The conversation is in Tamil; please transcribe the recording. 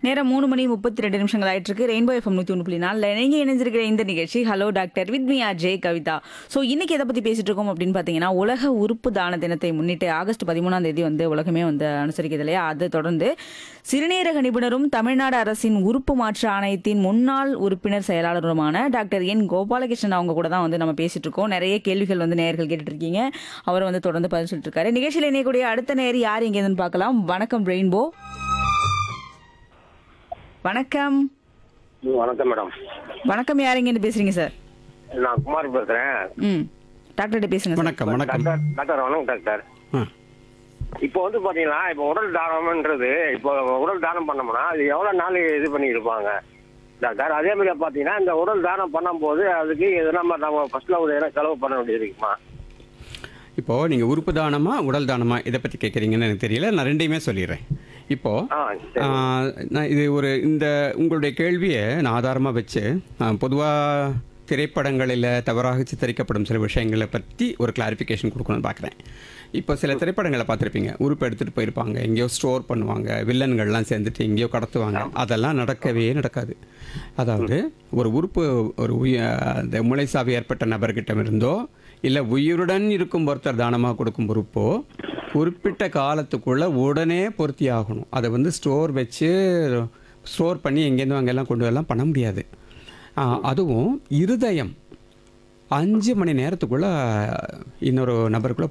நேரம் மூணு மணி முப்பத்தி ரெண்டு நிமிஷங்கள் ஆயிட்டு இருக்கு ரெயின்போ எஃப்எம் நூத்தி ஒன்று புள்ளி நாலில் நீங்க இணைஞ்சிருக்கிற இந்த நிகழ்ச்சி hello doctor with me R J Kavitha so இன்னைக்கு எதை பத்தி பேசிட்டு இருக்கோம் அப்படின்னு பாத்தீங்கன்னா உலக உறுப்பு தான தினத்தை முன்னிட்டு ஆகஸ்ட் பதிமூணாம் தேதி வந்து உலகமே வந்து அனுசரிக்கிறது இல்லையா அதை தொடர்ந்து சிறுநீரக நிபுணரும் தமிழ்நாடு அரசின் உறுப்பு மாற்று ஆணையத்தின் முன்னாள் உறுப்பினர் செயலாளருமான டாக்டர் என் கோபாலகிருஷ்ணன் அவங்க கூட தான் வந்து நம்ம பேசிட்டு இருக்கோம் நிறைய கேள்விகள் வந்து நேயர்கள் கேட்டுட்டு இருக்கீங்க அவர் வந்து தொடர்ந்து பதில் சொல்லிட்டு இருக்காரு நிகழ்ச்சியில் இணையக்கூடிய அடுத்த நேர் யார் எங்கேருந்து பார்க்கலாம் வணக்கம் ரெயின்போ வணக்கம் ம், வணக்கம் மேடம் வணக்கம் யார் எங்கேருந்து பேசுறீங்க சார் நான் குமார் பேசுறேன் ம் டாக்டர்கிட்ட பேசுங்க சார் வணக்கம் வணக்கம் டாக்டர் டாக்டர் வணக்கம் டாக்டர் ஆ இப்போ வந்து பாத்தீங்கன்னா இப்போ உடல் தானம்ன்றது இப்போ உடல் தானம் பண்ணோம்னா அது எவ்வளவு நாள் இது பண்ணி இருப்பாங்க டாக்டர் அதே மாதிரி பாத்தீங்கன்னா இந்த உடல் தானம் பண்ணும்போது அதுக்கு எதனா மாதிரி நம்ம ஃபர்ஸ்ட்ல ஒரு எதனா செலவு பண்ண வேண்டியது இருக்குமா இப்போது நீங்கள் உறுப்பு தானமா உடல் தானமா இதை பற்றி கேட்குறீங்கன்னு எனக்கு தெரியல நான் ரெண்டையுமே சொல்லிடுறேன் இப்போது ஆ சரி நான் இது ஒரு இந்த உங்களுடைய கேள்வியை நான் ஆதாரமாக வச்சு பொதுவாக திரைப்படங்களில் தவறாக சித்தரிக்கப்படும் சில விஷயங்களை பற்றி ஒரு கிளாரிஃபிகேஷன் கொடுக்கணும்னு பார்க்குறேன் இப்போ சில திரைப்படங்களை பார்த்துருப்பீங்க உறுப்பு எடுத்துகிட்டு போயிருப்பாங்க எங்கேயோ ஸ்டோர் பண்ணுவாங்க வில்லன்கள்லாம் சேர்ந்துட்டு எங்கேயோ கடத்துவாங்க அதெல்லாம் நடக்கவே நடக்காது அதாவது ஒரு உறுப்பு ஒரு உய அந்த மூளைசாவி ஏற்பட்ட நபர்கிட்ட இருந்தோ இல்லை உயிருடன் இருக்கும் ஒருத்தர் தானமாக கொடுக்கும் உறுப்போ குறிப்பிட்ட காலத்துக்குள்ள உடனே பொருத்தி ஆகணும் அதை வந்து ஸ்டோர் வச்சு ஸ்டோர் பண்ணி எங்கேருந்து அங்கெல்லாம் கொண்டு வரலாம் பண்ண முடியாது ஆ, அதுவும் இருதயம் அஞ்சு மணி நேரத்துக்குள்ள இன்னொரு நபருக்குள்ள